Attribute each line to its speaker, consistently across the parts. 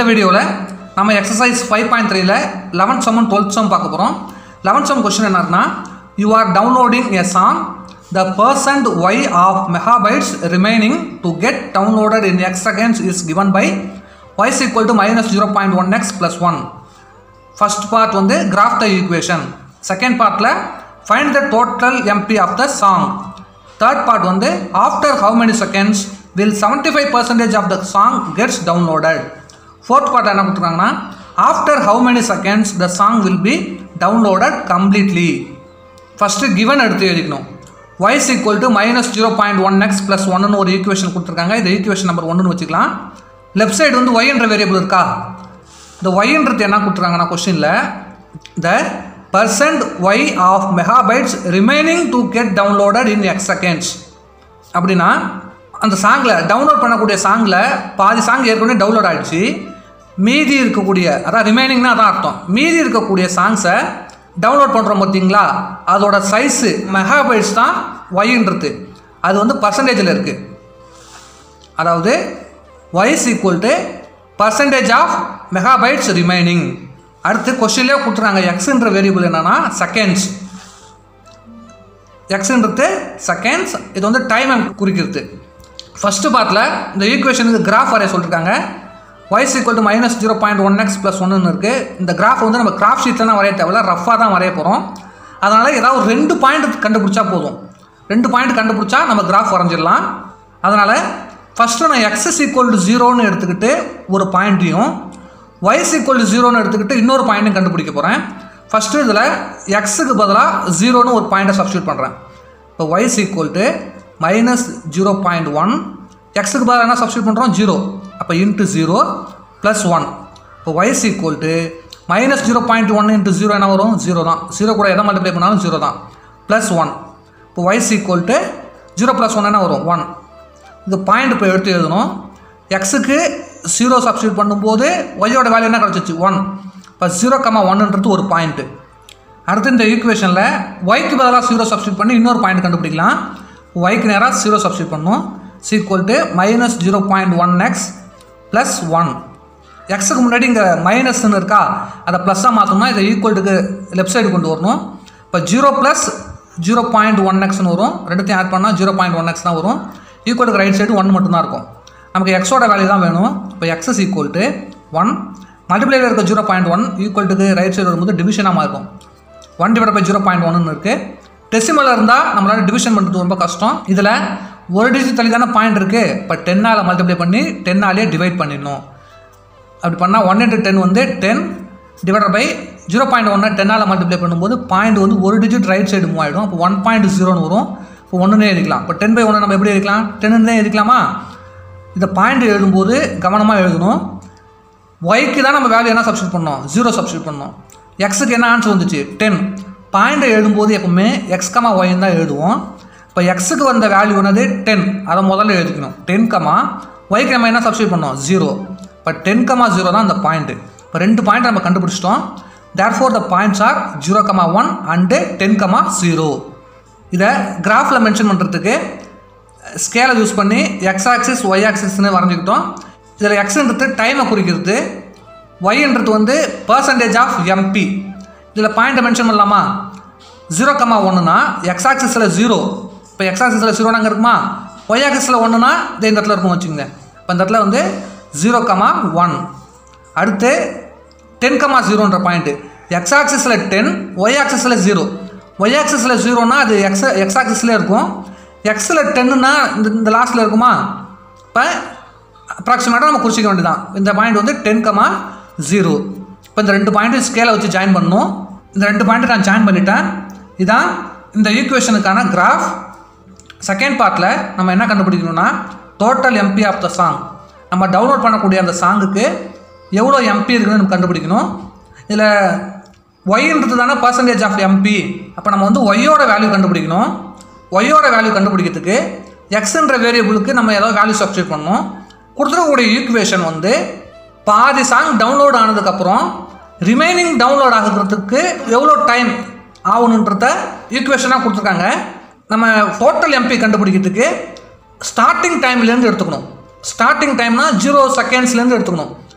Speaker 1: வீடியோவில் நம்ம exercise five point த்ரீல லெவன்த் சம் டுவெல்த் சம் பார்க்க போகிறோம் லெவன்த் சம் கொஸ்டின் என்னன்னா you are downloading a song the percent y of megabytes remaining to get downloaded in x seconds is given by y is equal to minus zero point one x plus one first part வந்து graph the equation second பார்ட்டில் find the total MB of the song third part வந்து after how many seconds will seventy five percentage of the song gets downloaded fourth part என்ன கொடுத்துருக்காங்கன்னா after how many seconds the song will be downloaded completely first given எடுத்து எழுதிக்கணும் y is equal to minus zero point one x plus ஒன்னு ஒரு equation கொடுத்துருக்காங்க இது equation number ஒன்றுன்னு வச்சுக்கலாம் லெஃப்ட் சைடு வந்து y என்ற வேரியபிள் இருக்கா இந்த ஒய்ன்றது என்ன கொடுத்துருக்காங்கன்னா கொஸ்டினில் the percent y of megabytes remaining to get downloaded in x seconds அப்படின்னா அந்த சாங்கில் டவுன்லோட் பண்ணக்கூடிய சாங்கில் பாதி சாங் ஏற்கனவே டவுன்லோட் ஆகிடுச்சு மீதி இருக்கக்கூடிய அதான் ரிமைனிங்னா அதான் அர்த்தம் மீதி இருக்கக்கூடிய சாங்ஸை டவுன்லோட் பண்ணுறோம் பார்த்தீங்களா அதோட சைஸு மெகாபைட்ஸ் தான் ஒய்ன்றது அது வந்து பர்சன்டேஜில் இருக்குது அதாவது y is equal to percentage of megabytes remaining அடுத்து கொஸ்டின்லேயே கொடுத்துறாங்க எக்ஸ்ன்ற வேரியபிள் என்னன்னா செகண்ட்ஸ் எக்ஸ்ன்றது செகண்ட்ஸ் இது வந்து டைமை குறிக்கிறது ஃபஸ்ட்டு பார்ட்டில் இந்த ஈக்குவேஷனுக்கு கிராஃப் வரைய சொல்லியிருக்காங்க y is equal to minus zero point one x plus ஒன்னு இருக்குது இந்த கிராஃப் வந்து நம்ம கிராஃப் ஷீட்லாம் வரைய தேவையில்ல ரஃபாக தான் வரைய போகிறோம் அதனால் ஏதாவது ஒரு ரெண்டு பாயிண்ட் கண்டுபிடிச்சா போதும் ரெண்டு பாயிண்ட் கண்டுபிடிச்சா நம்ம கிராஃப் வரைஞ்சிடலாம் அதனால் ஃபஸ்ட்டு நான் எக்ஸ் இஸ் ஈக்குவல் டு ஜீரோன்னு எடுத்துக்கிட்டு ஒரு பாயிண்ட்டையும் ஒய் இஸ் ஈக்குவல் டு ஜீரோன்னு எடுத்துக்கிட்டு இன்னொரு பாயிண்ட்டையும் கண்டுபிடிக்க போகிறேன் ஃபஸ்ட்டு இதில் எக்ஸுக்கு பதிலாக ஜீரோன்னு ஒரு பாயிண்ட்டை சப்ஸ்டியூட் பண்ணுறேன் இப்போ y is equal to minus zero point one எக்ஸுக்கு பதிலாக என்ன சப்ஸ்டியூட் பண்ணுறோம் ஜீரோ அப்போ இன்ட்டு ஜீரோ ப்ளஸ் ஒன் இப்போ y is equal to minus zero point one into zero என்ன வரும் ஜீரோ தான் ஜீரோ கூட எதை மல்டிப்ளை பண்ணாலும் ஜீரோ தான் ப்ளஸ் ஒன் இப்போ y is equal to zero plus one என்ன வரும் ஒன் இது பாயிண்ட் இப்போ எடுத்து எழுதணும் எக்ஸுக்கு ஜீரோ சப்ஸ்டியூட் பண்ணும்போது ஒய்யோட வேல்யூ என்ன கிடச்சிச்சு ஒன் இப்போ ஜீரோ கம்மா ஒன்னுன்றது ஒரு பாயிண்ட்டு அடுத்து இந்த ஈக்குவேஷனில் ஒய்க்கு பதிலாக ஜீரோ சப்ஸ்டியூட் பண்ணி இன்னொரு பாயிண்ட் கண்டுபிடிக்கலாம் ஒய்க்கு நேராக ஜீரோ சப்ஸ்டியூட் பண்ணணும் sequel to minus zero point one x plus one எக்ஸுக்கு முன்னாடி இங்கே மைனஸ்ன்னு இருக்கா அதை ப்ளஸ்ஸாக மாற்றணும்னா இதை ஈக்குவல்ட்டுக்கு லெஃப்ட் சைடு கொண்டு வரணும் இப்போ zero plus zero point one எக்ஸ்னு வரும் ரெண்டுத்தையும் ஆட் பண்ணால் ஜீரோ பாயிண்ட் ஒன் எக்ஸ் தான் வரும் ஈக்குவலுக்கு ரைட் சைடு ஒன் மட்டும்தான் இருக்கும் நமக்கு எக்ஸோட வேல்யூ தான் வேணும் இப்போ x is equal to one மல்டிப்ளைல இருக்க ஜீரோ பாயிண்ட் ஒன் ஈக்குவல்ட்டுக்கு ரைட் சைடு வரும்போது டிவிஷனாக மாறும் one divide by zero point ஒன்னு இருக்குது டெசிமலில் இருந்தால் நம்மளால் டிவிஷன் பண்ணுறது ரொம்ப கஷ்டம் இதில் ஒரு டிஜிட் தள்ளி தானே பாயிண்ட் இருக்குது இப்போ டென்னால் மல்டிப்ளை பண்ணி டென்னாலே டிவைட் பண்ணிடணும் அப்படி பண்ணால் ஒன் இன்ட்டு டென் வந்து ten divided by zero point ஒன்று டென்னால் மல்டிப்ளை பண்ணும்போது பாயிண்ட் வந்து ஒரு டிஜிட் ரைட் சைடு மூவ் ஆகிடும் இப்போ ஒன் பாயிண்ட் ஜீரோன்னு வரும் இப்போ ஒன்றுனே எழுதிக்கலாம் இப்போ டென் பை ஒன்று நம்ம எப்படி எழுதிக்கலாம் டென்னு எழுதிக்கலாமா இந்த பாயிண்ட் எழுதும்போது கவனமாக எழுதணும் ஒய்க்கு தான் நம்ம வேல்யூ என்ன சப்ஸ்டியூட் பண்ணோம் ஜீரோ சப்ஸ்டியூட் பண்ணோம் எக்ஸுக்கு என்ன ஆன்சர் வந்துச்சு டென் பாயிண்டை எழுதும்போது எப்பவுமே எக்ஸ் கமா ஒய்ன்னு தான் எழுதுவோம் இப்போ எக்ஸுக்கு வந்த வேல்யூ என்னது டென் அதை முதல்ல எழுதிக்கணும் டென் கமா ஒய்க்கு நம்ம என்ன சப்ஸ்டியூட் பண்ணோம் ஜீரோ இப்போ டென் கமா ஜீரோ தான் அந்த பாயிண்ட்டு இப்போ ரெண்டு பாயிண்ட் நம்ம கண்டுபிடிச்சிட்டோம் therefore the points are zero comma one and ten comma zero இதை கிராஃபில் மென்ஷன் பண்ணுறதுக்கு ஸ்கேலை யூஸ் பண்ணி எக்ஸ் ஆக்சிஸ் ஒய் ஆக்சிஸ்னு வரைஞ்சிக்கிட்டோம் இதில் எக்ஸ்ன்றது டைமை குறிக்கிறது ஒய்ன்றது வந்து பர்சன்டேஜ் ஆஃப் எம்பி இதில் பாயிண்ட்டை மென்ஷன் பண்ணலாமா ஜீரோ கமா ஒன்றுனா எக்ஸ் ஆக்சிஸில் ஜீரோ இப்போ எக்ஸ் ஆக்சிஸில் ஜீரோ அங்கே இருக்குமா ஒய் ஆக்சிஸில் ஒன்றுனா இந்த இந்த இடத்துல இருக்கும் வச்சுங்க இப்போ இந்த இடத்துல வந்து ஜீரோ கமா ஒன் அடுத்து டென் கமா ஜீரோன்ற பாயிண்ட்டு எக்ஸ் ஆக்சிஸில் டென் ஒய் ஆக்சிஸில் ஜீரோ ஒய் ஆக்சிஸில் ஜீரோனா அது எக்ஸ் எக்ஸ் ஆக்சிஸ்லேயே இருக்கும் எக்ஸில் டென்னுனா இந்த இந்த லாஸ்ட்டில் இருக்குமா இப்போ அப்ராக்சிமேட்டாக நம்ம குறிச்சிக்க வேண்டியதான் இந்த பாயிண்ட் வந்து டென் கமா ஜீரோ இப்போ இந்த ரெண்டு பாயிண்ட்டும் ஸ்கேலை வச்சு ஜாயின் பண்ணணும் இந்த ரெண்டு பாயிண்ட்டை நான் ஜாயின் பண்ணிட்டேன் இதான் இந்த ஈக்குவேஷனுக்கான கிராஃப் செகண்ட் பார்ட்டில் நம்ம என்ன கண்டுபிடிக்கணும்னா total MB of the song நம்ம டவுன்லோட் பண்ணக்கூடிய அந்த சாங்குக்கு எவ்வளோ எம்பி இருக்குன்னு நம்ம கண்டுபிடிக்கணும் இதில் ஒய்ன்றது தானே பர்சன்டேஜ் ஆஃப் எம்பி அப்போ நம்ம வந்து ஒய்யோட வேல்யூ கண்டுபிடிக்கணும் ஒய்யோட வேல்யூ கண்டுபிடிக்கிறதுக்கு எக்ஸ்ன்ற வேரியபிளுக்கு நம்ம ஏதாவது வேல்யூ சப்ஸ்டியூட் பண்ணணும் கொடுத்துருக்கக்கூடிய ஈக்குவேஷன் வந்து பாதி சாங் டவுன்லோட் ஆனதுக்கப்புறம் ரிமைனிங் டவுன்லோட் ஆகிறதுக்கு எவ்வளோ டைம் ஆகணுன்றத ஈக்குவேஷனாக கொடுத்துருக்காங்க நம்ம டோட்டல் எம்பி கண்டுபிடிக்கிறதுக்கு ஸ்டார்டிங் டைம்லேருந்து எடுத்துக்கணும் ஸ்டார்டிங் டைம்னா ஜீரோ செகண்ட்ஸ்லேருந்து எடுத்துக்கணும்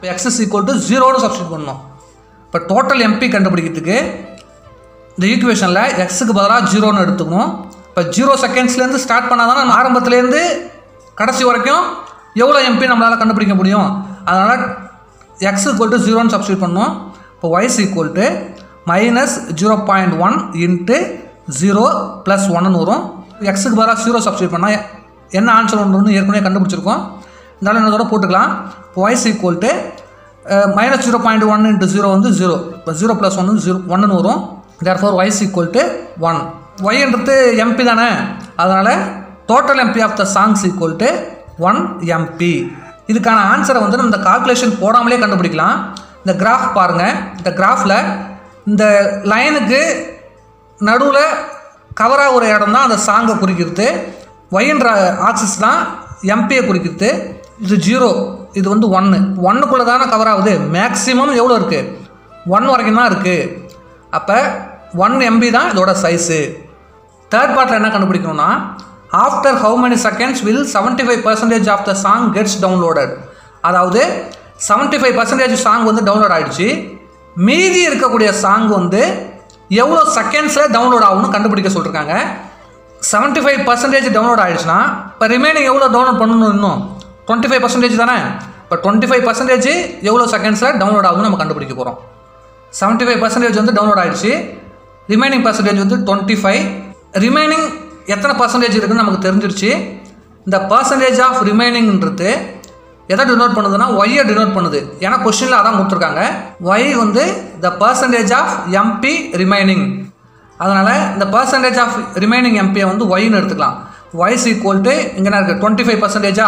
Speaker 1: இப்போ எக்ஸ் இஸ் ஈக்குவல் டு ஜீரோன்னு சப்ஸ்டியூட் பண்ணணும் இப்போ டோட்டல் எம்பி கண்டுபிடிக்கிறதுக்கு இந்த ஈக்குவேஷனில் எக்ஸுக்கு பதிலாக ஜீரோன்னு எடுத்துக்கணும் இப்போ ஜீரோ செகண்ட்ஸ்லேருந்து ஸ்டார்ட் பண்ணால் தான் நம்ம ஆரம்பத்துலேருந்து கடைசி வரைக்கும் எவ்வளோ எம்பி நம்மளால் கண்டுபிடிக்க முடியும் அதனால் எக்ஸ் ஈக்குவல் டு ஜீரோன்னு சப்ஸ்டியூட் பண்ணணும் இப்போ y is equal to minus zero point one into zero plus ஒன்னு வரும் எக்ஸுக்கு பதிலாக ஜீரோ சப்ஸ்டியூட் பண்ணால் என்ன ஆன்சர் ஒன்று ஏற்கனவே கண்டுபிடிச்சிருக்கோம் இருந்தாலும் என்னதோட போட்டுக்கலாம் இப்போ y is equal to minus zero point one into zero வந்து ஜீரோ இப்போ ஜீரோ ப்ளஸ் ஒன்று ஜீரோ ஒன்னு வரும் therefore y is equal to one ஒய்ன்றது எம்பி தானே அதனால் total MB of the songs equal to one MB இதுக்கான ஆன்சரை வந்து நம்ம இந்த கால்குலேஷன் போடாமலே கண்டுபிடிக்கலாம் இந்த கிராஃப் பாருங்கள் இந்த கிராஃபில் இந்த லைனுக்கு நடுவில் கவர் ஆகிற இடம் தான் அந்த சாங்கை குறிக்கிறது ஒய்ன்ற ஆக்சிஸ் தான் எம்பியை குறிக்கிறது இது ஜீரோ இது வந்து ஒன்று ஒன்றுக்குள்ளே தானே கவர் ஆகுது மேக்ஸிமம் எவ்வளோ இருக்குது ஒன் வரைக்கும் தான் இருக்குது அப்போ ஒன் எம்பி தான் இதோட சைஸு தேர்ட் பார்ட்டில் என்ன கண்டுபிடிக்கணும்னா after how many seconds will seventy five percentage of the song gets downloaded அதாவது செவன்ட்டி ஃபைவ் பர்சன்டேஜ் சாங் வந்து டவுன்லோட் ஆகிடுச்சு மீதி இருக்கக்கூடிய சாங் வந்து எவ்வளோ செகண்ட்ஸில் டவுன்லோட் ஆகும்னு கண்டுபிடிக்க சொல்லியிருக்காங்க செவன்ட்டி ஃபைவ் பர்சன்டேஜ் டவுன்லோட் ஆகிடுச்சுன்னா இப்போ ரிமைனிங் எவ்வளோ டவுன்லோட் பண்ணணும் இன்னும் டுவெண்ட்டி ஃபைவ் பர்சன்டேஜ் தானே இப்போ டுவெண்ட்டி ஃபைவ் பர்சன்டேஜ் எவ்வளோ செகண்ட்ஸில் டவுன்லோட் ஆகும்னு நம்ம கண்டுபிடிக்க போகிறோம் செவன்ட்டி ஃபைவ் பர்சன்டேஜ் வந்து டவுன்லோட் ஆகிடுச்சு ரிமைனிங் பர்சன்டேஜ் வந்து டுவெண்ட்டி ஃபைவ் ரிமைனிங் எத்தனை பர்சன்டேஜ் இருக்குன்னு நமக்கு தெரிஞ்சிருச்சு இந்த பர்சன்டேஜ் ஆஃப் ரிமைனிங்ன்றது எதை டினோட் பண்ணுதுன்னா ஒய்யை டினோட் பண்ணுது ஏன்னா கொஸ்டினில் அதான் கொடுத்துருக்காங்க ஒய் வந்து the percentage of MB remaining அதனால் இந்த பர்சன்டேஜ் ஆஃப் ரிமைனிங் எம்பியை வந்து ஒய்னு எடுத்துக்கலாம் ஒய்ஸ் ஈக்குவல் டு இங்கே என்ன இருக்குது டுவெண்ட்டி ஃபைவ் பர்சன்டேஜா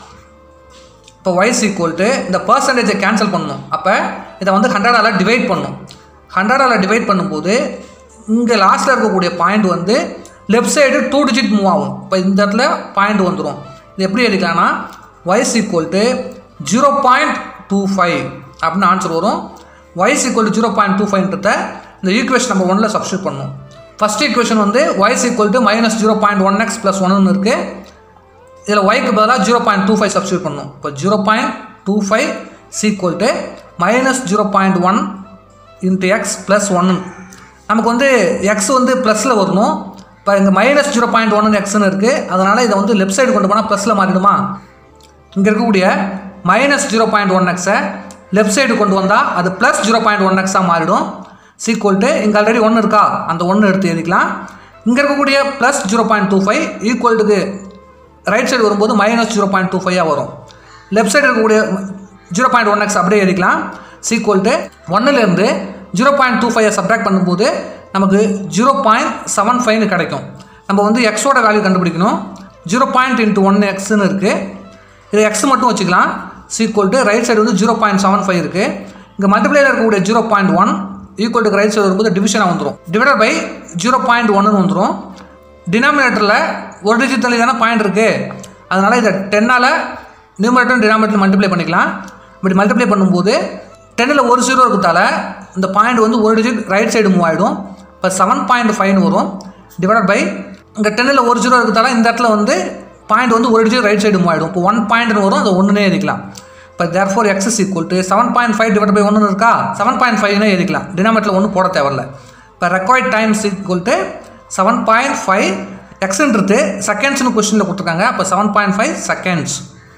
Speaker 1: இப்போ ஒய்ஸ் ஈக்குவல் டு இந்த பர்சன்டேஜை கேன்சல் பண்ணணும் அப்போ இதை வந்து ஹண்ட்ரடால் டிவைட் பண்ணணும் ஹண்ட்ரடால் டிவைட் பண்ணும்போது இங்கே லாஸ்ட்டில் இருக்கக்கூடிய பாயிண்ட் வந்து left side two digit move ஆகும் இப்போ இந்த இடத்துல பாயிண்ட் வந்துடும் இது எப்படி எடுக்கலாம்னா y is equal to zero point two five அப்படின்னு ஆன்சர் வரும் y is equal to zero point two ஃபைவ்ன்றத இந்த ஈக்குவேஷன் நம்ம ஒன்றில் சப்ஸ்டியூட் பண்ணணும் ஃபஸ்ட் ஈக்குவேஷன் வந்து y is equal to minus zero point one x plus ஒன்னு இருக்குது இதில் ஒய்க்கு பதிலாக zero point two five substitute பண்ணணும் இப்போ zero point two five sequel to minus zero point one into x plus ஒன்னு நமக்கு வந்து எக்ஸ் வந்து ப்ளஸில் வரணும் இப்போ இங்கே மைனஸ் ஜீரோ பாயிண்ட் ஒன்னு எக்ஸ்னு இருக்குது அதனால் இதை வந்து லெஃப்ட் சைடு கொண்டு போனால் ப்ளஸில் மாறிடுமா இங்கே இருக்கக்கூடிய மைனஸ் ஜீரோ பாயிண்ட் ஒன் எக்ஸை லெஃப்ட் சைடு கொண்டு வந்தால் அது ப்ளஸ் ஜீரோ பாயிண்ட் ஒன் எக்ஸாக மாறிடும் சீக்குவல் டு இங்கே ஆல்ரெடி ஒன்று இருக்கா அந்த ஒன்று எடுத்து எழுதிக்கலாம் இங்கே இருக்கக்கூடிய plus zero point two five ஈக்குவல்ட்டுக்கு ரைட் சைடு வரும்போது மைனஸ் ஜீரோ பாயிண்ட் டூ ஃபைவாக வரும் லெஃப்ட் சைடு இருக்கக்கூடிய ஜீரோ பாயிண்ட் ஒன் எக்ஸ் அப்படியே எழுதிக்கலாம் சீக்குவல் டு ஒன்னுலேருந்து ஜீரோ பாயிண்ட் டூ ஃபைவை சப்ராக்ட் பண்ணும்போது நமக்கு ஜீரோ பாயிண்ட் செவன் ஃபைவ்னு கிடைக்கும் நம்ம வந்து எக்ஸோட வேல்யூ கண்டுபிடிக்கணும் ஜீரோ பாயிண்ட் இன்ட்டு ஒன் எக்ஸ்னு இருக்குது இது எக்ஸ் மட்டும் வச்சுக்கலாம் சீக்குவல் டு ரைட் சைடு வந்து ஜீரோ பாயிண்ட் செவன் ஃபைவ் இருக்குது இங்கே மல்டிப்ளையில் இருக்கக்கூடிய zero point one equal to right side வரும்போது டிவிஷனாக வந்துடும் டிவைடட் பை ஜீரோ பாயிண்ட் ஒன்னு வந்துடும் டினாமினேட்டரில் ஒரு டிஜிட் தள்ளி தானே பாயிண்ட் இருக்குது அதனால் இதை டென்னால் நியூமரேட்டர் டினாமினேட்டர் மல்டிப்ளை பண்ணிக்கலாம் இப்படி மல்டிப்ளை பண்ணும்போது டென்னில் ஒரு ஜீரோ இருக்கிறதால இந்த பாயிண்ட் வந்து ஒரு டிஜிட் ரைட் சைடு மூவ் ஆகிடும் இப்போ செவன் பாயிண்ட் ஃபைவ்னு வரும் டிவைடட் பை இங்கே டென்னில் ஒரு ஜீரோ இருக்கிறதால இந்த இடத்துல வந்து பாயிண்ட் வந்து ஒரு டிஜிட் ரைட் சைடு மூவ் ஆகிடும் இப்போ ஒன் பாயிண்ட்னு வரும் அதை ஒன்றுனே எழுதிக்கலாம் இப்போ தேர் four x is equal to seven point five divide by ஒன்று இருக்கா செவன் பாயிண்ட் ஃபைவ்னே எழுதிக்கலாம் டினாமேட்டில் ஒன்றும் போட தேவையில்ல இப்போ record times equal to seven point five எக்ஸ்ன்றது செகண்ட்ஸ்னு கொஸ்டினில் கொடுத்துருக்காங்க அப்போ seven point five seconds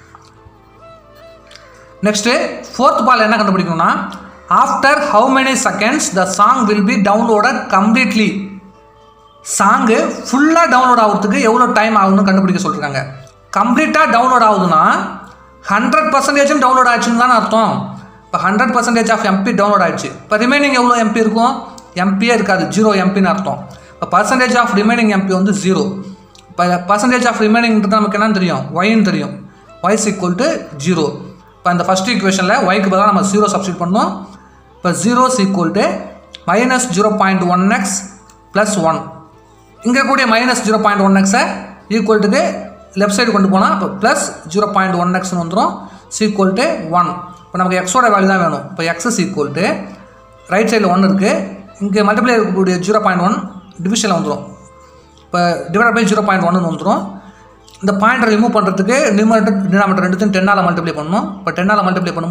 Speaker 1: next fourth பால் என்ன கண்டுபிடிக்கணும்னா after how many seconds the song will be downloaded completely song ஃபுல்லாக டவுன்லோட் ஆகிறதுக்கு எவ்வளோ டைம் ஆகும்னு கண்டுபிடிக்க சொல்லியிருக்காங்க கம்ப்ளீட்டாக டவுன்லோட் ஆகுதுன்னா ஹண்ட்ரட் பர்சன்டேஜும் டவுன்லோட் ஆயிடுச்சுன்னு தானே அர்த்தம் இப்போ hundred percentage of MB download ஆயிடுச்சு இப்போ ரிமைனிங் எவ்வளோ எம்பி இருக்கும் எம்பியே இருக்காது ஜீரோ எம்பின்னு அர்த்தம் இப்போ பர்சன்டேஜ் ஆஃப் ரிமைனிங் எம்பி வந்து ஜீரோ இப்போ பர்சன்டேஜ் ஆஃப் ரிமைனிங்ன்றது நமக்கு என்னன்னு தெரியும் ஒய்ன்னு தெரியும் ஒய்ஸ் ஈக்குவல் டு ஜீரோ இப்போ இந்த ஃபஸ்ட் ஈக்குவேஷனில் ஒய்க்கு பதிலாக நம்ம ஜீரோ சப்ஸ்டியூட் பண்ணோம் இப்போ zero equal to minus zero point one x plus one இங்கே கூடிய மைனஸ் ஜீரோ பாயிண்ட் ஒன் எக்ஸை ஈக்குவல்ட்டுக்கு லெஃப்ட் சைடு கொண்டு போனால் இப்போ ப்ளஸ் ஜீரோ பாயிண்ட் ஒன் எக்ஸ்னு வந்துடும் சீக்குவல் டு ஒன் இப்போ நமக்கு எக்ஸோட வேல்யூ தான் வேணும் இப்போ x is equal to right சைடில் ஒன்று இருக்குது இங்கே மல்டிப்ளை இருக்கக்கூடிய ஜீரோ பாயிண்ட் ஒன் டிவிஷனில் வந்துடும் இப்போ டிவைட் பை ஜீரோ பாயிண்ட் ஒன்னு வந்துடும் இந்த பாயிண்ட் ரிமூவ் பண்ணுறதுக்கு நியூமரேட்டர் டினாமேட்டர் ரெண்டுத்தையும் டென்னால் மல்டிப்ளை பண்ணணும் இப்போ டென்னால் மல்டிப்ளை பண்ணும்போது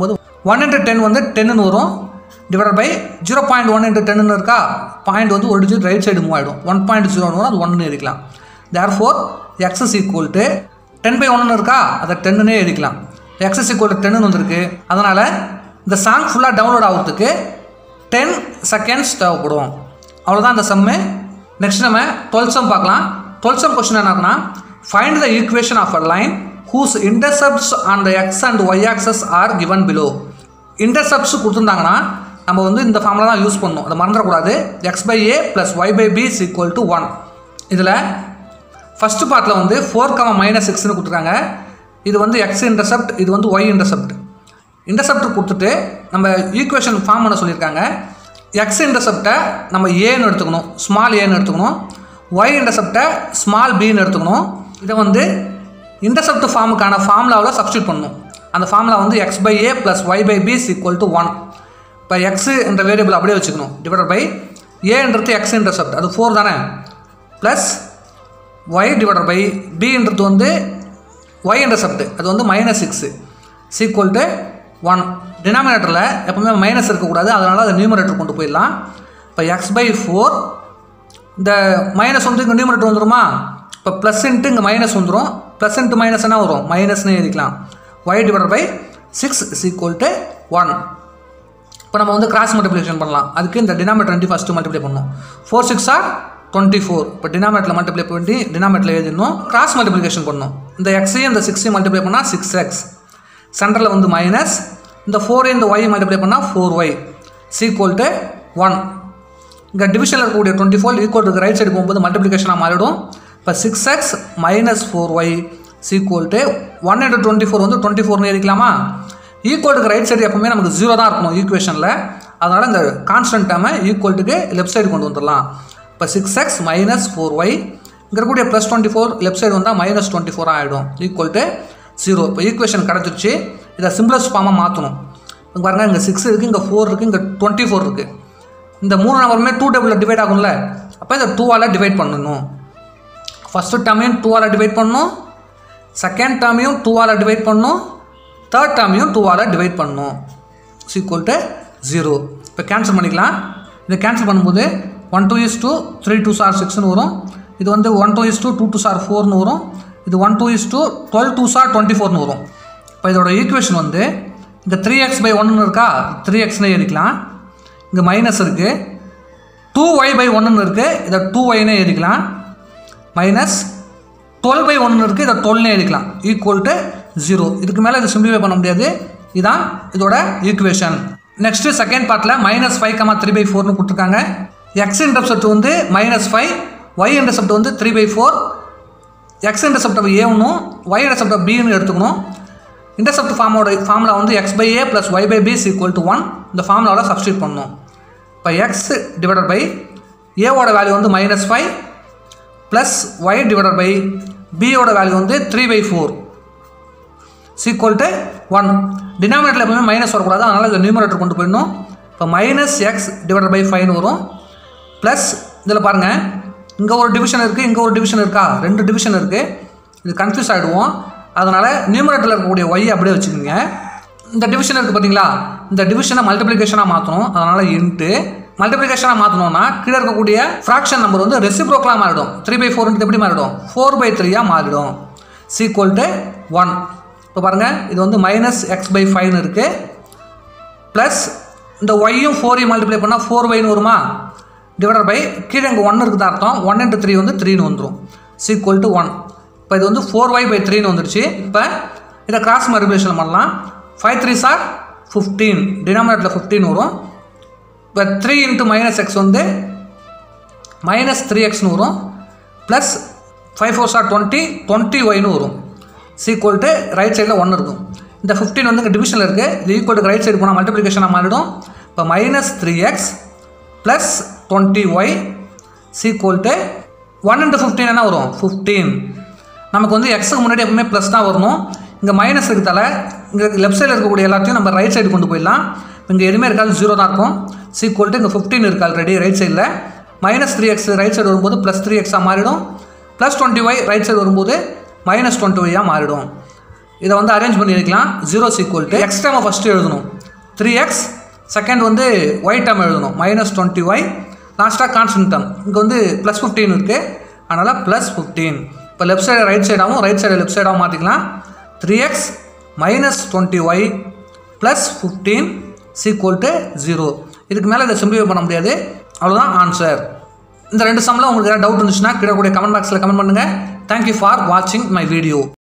Speaker 1: ஒன் இன்ட்டு டென் வந்து டென்னு வரும் divide by zero point one into டென்னு இருக்கா பாயிண்ட் வந்து ஒரு டிஜிட் ரைட் சைடு மூவ் ஆகிடும் ஒன் பாயிண்ட் ஜீரோன்னு வரும் அது ஒன்று எழுதிக்கலாம் there four x is equal to ten by ஒன்று இருக்கா அதை டென்னுனே எழுதிக்கலாம் எக்ஸ் இஸ் ஈக்குவல் டு டென்னு வந்திருக்கு அதனால் இந்த சாங் ஃபுல்லாக டவுன்லோட் ஆகிறதுக்கு டென் செகண்ட்ஸ் தேவைப்படும் அவ்வளோதான் இந்த சம்மு நெக்ஸ்ட் நம்ம டுவெல்த் சம் பார்க்கலாம் டுவெல்த் சம் கொஸ்டின் என்னன்னா find the equation of a line whose intercepts on the x and y axes are given below intercepts கொடுத்துருந்தாங்கன்னா நம்ம வந்து இந்த ஃபார்மில் தான் யூஸ் பண்ணணும் அதை மறந்துடக்கூடாது x by a plus y by b is equal to one இதில் ஃபஸ்ட்டு பார்ட்டில் வந்து ஃபோர் கமா மைனஸ் சிக்ஸ்னு கொடுத்துருக்காங்க இது வந்து எக்ஸ் இன்டர்செப்ட் இது வந்து ஒய் இன்டர்செப்ட் இன்டர்செப்ட் கொடுத்துட்டு நம்ம ஈக்குவேஷன் ஃபார்ம் பண்ண சொல்லியிருக்காங்க எக்ஸ் இன்டர்செப்டை நம்ம ஏன்னு எடுத்துக்கணும் ஸ்மால் ஏன்னு எடுத்துக்கணும் ஒய் இன்டர்செப்டை ஸ்மால் பின்னு எடுத்துக்கணும் இதை வந்து இன்டர்செப்ட் ஃபார்முக்கான ஃபார்முலாவில் சப்ஸ்டியூட் பண்ணணும் அந்த ஃபார்முலா வந்து x by a plus y by b equal to one இப்போ எக்ஸு என்ற வேரியபிள் அப்படியே வச்சுக்கணும் டிவைட் பை ஏன்றது எக்ஸ் இன்டர்செப்ட் அது ஃபோர் தானே ப்ளஸ் ஒய் டிவைடட் பை பின்றது வந்து ஒய் இன்டர்செப்ட் அது வந்து minus six equal to one டினாமினேட்டரில் எப்பவுமே மைனஸ் இருக்கக்கூடாது அதனால் அதை நியூமரேட்டர் கொண்டு போயிடலாம் இப்போ எக்ஸ் பை ஃபோர் இந்த மைனஸ் வந்து இங்கே நியூமரேட்டர் வந்துருமா இப்போ ப்ளஸ் இன்ட்டு இங்கே மைனஸ் வந்துடும் ப்ளஸ் இன்ட்டு மைனஸ் என்ன வரும் மைனஸ்னு எழுதிக்கலாம் y divided by six is equal to one இப்போ நம்ம வந்து கிராஸ் மல்டிப்ளிகேஷன் பண்ணலாம் அதுக்கு இந்த டினாமேட்டர் டுவெண்ட்டி ஃபஸ்ட்டு மல்டிப்ளை பண்ணணும் four six are twenty four இப்போ டினாமேட்டில் மல்டிப்ளை பண்ணி டினாமேட்டில் எழுதிடணும் கிராஸ் மல்டிப்ளிகேஷன் பண்ணணும் இந்த எக்ஸையும் இந்த சிக்ஸையும் மல்டிப்ளை பண்ணால் சிக்ஸ் எக்ஸ் சென்டரில் வந்து மைனஸ் இந்த ஃபோர் இந்த ஒய் மல்டிப்ளை பண்ணால் four y equal to one இங்கே டிவிஷனில் இருக்கக்கூடிய twenty four equal to right side போகும்போது மல்டிப்ளிகேஷனாக மாறிடும் இப்போ six x minus four y equal to one into twenty four வந்து டுவெண்ட்டி ஃபோர்னு எழுதிக்கலாமா ஈக்குவல்ட்டுக்கு ரைட் சைடு எப்பவுமே நமக்கு ஜீரோ தான் இருக்கணும் ஈக்குவேஷனில் அதனால் இந்த கான்ஸ்டன்ட் டேமை ஈக்குவல்ட்டுக்கு லெஃப்ட் சைடு கொண்டு வந்துடலாம் இப்போ six x minus four y இங்கே இருக்கக்கூடிய plus twenty four left side வந்தால் மைனஸ் டுவெண்ட்டி ஃபோர் ஆகிடும் ஈக்குவல் டு ஜீரோ இப்போ ஈக்குவேஷன் கிடச்சிருச்சு இதை சிம்பிளஸ்ட் ஃபார்மாக மாற்றணும் இங்கே பாருங்கள் இங்கே சிக்ஸ் இருக்குது இங்கே ஃபோர் இருக்குது இங்கே டுவெண்ட்டி ஃபோர் இருக்குது இந்த மூணு நம்பருமே டூ டேபிளில் டிவைட் ஆகும்ல அப்போ இதை டூவால் டிவைட் பண்ணணும் ஃபஸ்ட்டு டேர்மையும் டூவால் டிவைட் பண்ணணும் செகண்ட் டேர்மையும் டூவால் டிவைட் பண்ணணும் தேர்ட் டேர்மையும் டூவால் டிவைட் பண்ணணும் சீக்குவல் டு ஜீரோ இப்போ கேன்சல் பண்ணிக்கலாம் இதை கேன்சல் பண்ணும்போது one two is two three two are சிக்ஸ்னு வரும் இது வந்து one two is two two two are ஃபோர்னு வரும் இது one two is two twelve two are twenty ஃபோர்னு வரும் இப்போ இதோட ஈக்குவேஷன் வந்து இந்த த்ரீ எக்ஸ் பை ஒன்னு இருக்கா த்ரீ எக்ஸ்னு எழுதிக்கலாம் இங்கே மைனஸ் இருக்குது டூ ஒய் பை ஒன்னு இருக்குது இதை டூ ஒய்னே எழுதிக்கலாம் மைனஸ் டுவெல் பை ஒன்று இருக்குது இதை டுவெல்னே எழுதிக்கலாம் ஈக்குவல் டு ஜீரோ இதுக்கு மேலே இதை சிம்பிளிஃபை பண்ண முடியாது இதான் இதோட ஈக்குவேஷன் நெக்ஸ்ட்டு செகண்ட் பார்ட்டில் minus five comma three by ஃபோர்னு கொடுத்துருக்காங்க எக்ஸ் இன்டர்செப்ட் வந்து மைனஸ் ஃபைவ் ஒய் இன்டர்செப்ட் வந்து three by four x intercept a ஒன்றும் ஒய் இன்டர்செப்ட் பின்னு எடுத்துக்கணும் இன்டர்செப்ட் ஃபார்மோட ஃபார்முலா வந்து x by a plus y by b is equal to one இந்த ஃபார்முலாவில் சப்ஸ்டியூட் பண்ணணும் இப்போ எக்ஸ் டிவைடட் பை ஏவோட வேல்யூ வந்து minus five plus y divided by பியோட வேல்யூ வந்து three by four equal to one டினாமினேட்டில் எப்பவுமே மைனஸ் வரக்கூடாது அதனால் இதை நியூமரேட்டர் கொண்டு போயிடணும் இப்போ மைனஸ் எக்ஸ் டிவைட் பை ஃபைவ்னு வரும் ப்ளஸ் இதில் பாருங்கள் இங்கே ஒரு டிவிஷன் இருக்குது இங்கே ஒரு டிவிஷன் இருக்கா ரெண்டு டிவிஷன் இருக்குது இது கன்ஃபியூஸ் ஆகிடுவோம் அதனால் நியூமரேட்டரில் இருக்கக்கூடிய ஒய் அப்படியே வச்சுக்கோங்க இந்த டிவிஷன் இருக்குது பார்த்தீங்களா இந்த டிவிஷனை மல்டிப்ளிகேஷனாக மாற்றணும் அதனால் இன்ட்டு மல்டிப்ளிகேஷனாக மாற்றணும்னா கீழே இருக்கக்கூடிய ஃப்ராக்ஷன் நம்பர் வந்து ரெசிப்ரோக்கலாக மாறிடும் த்ரீ பை ஃபோர் எப்படி மாறிடும் ஃபோர் பை த்ரீயாக மாறிடும் சீக்குவல் டு ஒன் இப்போ பாருங்கள் இது வந்து மைனஸ் எக்ஸ் பை ஃபைவ்னு இருக்குது ப்ளஸ் இந்த ஒய்யும் ஃபோரையும் மல்டிப்ளை பண்ணால் ஃபோர் பைன்னு வருமா டிவைடட் பை கீழே இங்கே ஒன்று இருக்குது அர்த்தம் ஒன் இன்ட்டு த்ரீ வந்து த்ரீன்னு வந்துடும் சீக்குவல் டு ஒன் இப்போ இது வந்து ஃபோர் ஒய் பை த்ரீன்னு வந்துடுச்சு இப்போ இதை கிராஸ் மல்டிப்ளிகேஷன் பண்ணலாம் ஃபைவ் த்ரீ சார் ஃபிஃப்டீன் டினாமினேட்டில் ஃபிஃப்டீன் வரும் இப்போ த்ரீ இன்ட்டு மைனஸ் எக்ஸ் வந்து மைனஸ் த்ரீ எக்ஸ்னு வரும் plus five four are twenty twenty ஒய்னு வரும் சீக்குவல் டு ரைட் சைடில் ஒன்று இருக்கும் இந்த ஃபிஃப்டீன் வந்து இங்கே டிவிஷனில் இருக்குது இது ஈக்குவல் டு ரைட் சைடு போனால் மல்டிப்ளிகேஷனாக மாறிடும் இப்போ minus three x plus twenty y equal to one into fifteen என்ன வரும் ஃபிஃப்டீன் நமக்கு வந்து எக்ஸுக்கு முன்னாடி எப்பவுமே ப்ளஸ் தான் வரணும் இங்கே மைனஸ் இருக்கிறதால இங்கே லெஃப்ட் சைடில் இருக்கக்கூடிய எல்லாத்தையும் நம்ம ரைட் சைடு கொண்டு போயிடலாம் இங்கே எதுவுமே இருக்காது ஜீரோ தான் இருக்கும் சீக்குவல் டு இங்கே ஃபிஃப்டீன் இருக்குது ஆல்ரெடி ரைட் சைடில் minus three x right side வரும்போது ப்ளஸ் த்ரீ எக்ஸாக மாறிடும் plus twenty y right side வரும்போது மைனஸ் டுவெண்ட்டி ஒய்யாக மாறிடும் இதை வந்து அரேஞ்ச் பண்ணி வைக்கலாம் ஜீரோ சீக்குவல் டு எக்ஸ் டைமை ஃபஸ்ட்டு எழுதணும் த்ரீ எக்ஸ் செகண்ட் வந்து ஒய் டேர்ம் எழுதணும் மைனஸ் டுவெண்ட்டி ஒய் லாஸ்ட்டாக கான்ஸ்டன்ட் டேர்ம் இங்கே வந்து ப்ளஸ் ஃபிஃப்டீன் இருக்குது அதனால் ப்ளஸ் ஃபிஃப்டீன் இப்போ left side right சைடாகவும் right side left சைடாகவும் மாற்றிக்கலாம் three x minus twenty y plus fifteen equal to zero இதுக்கு மேலே இதை சிம்பிளிஃபை பண்ண முடியாது அவ்வளோதான் ஆன்சர் இந்த ரெண்டு சம்மில் உங்களுக்கு ஏதாவது டவுட் இருந்துச்சுன்னா கீழே கூடிய கமெண்ட் பாக்ஸில் கமெண்ட் பண்ணுங்கள் தேங்க்யூ ஃபார் வாட்சிங் மை வீடியோ